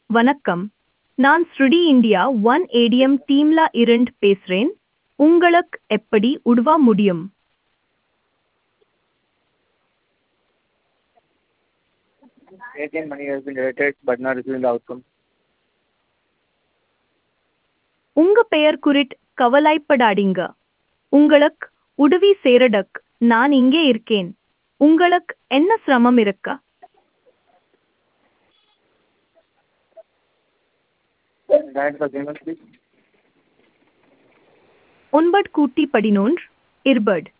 வணக்கம் நான் ஸ்ருடி இந்தியா ஒன் ஏடிஎம் டீம்ல இருந்து பேசுறேன் உங்களுக்கு எப்படி உதவ முடியும் ATM money has been debited but not receiving the outcome. உங்க பெயர் குறித்து கவலைப்படாதீங்க உங்களுக்கு உதவி செய்யறதுக் நான் இங்கே இருக்கேன் உங்களுக்கு என்ன சிரமம் இருக்கா Guide the payment please. ஒன்பது கூட்டி பதினொன்று இருபது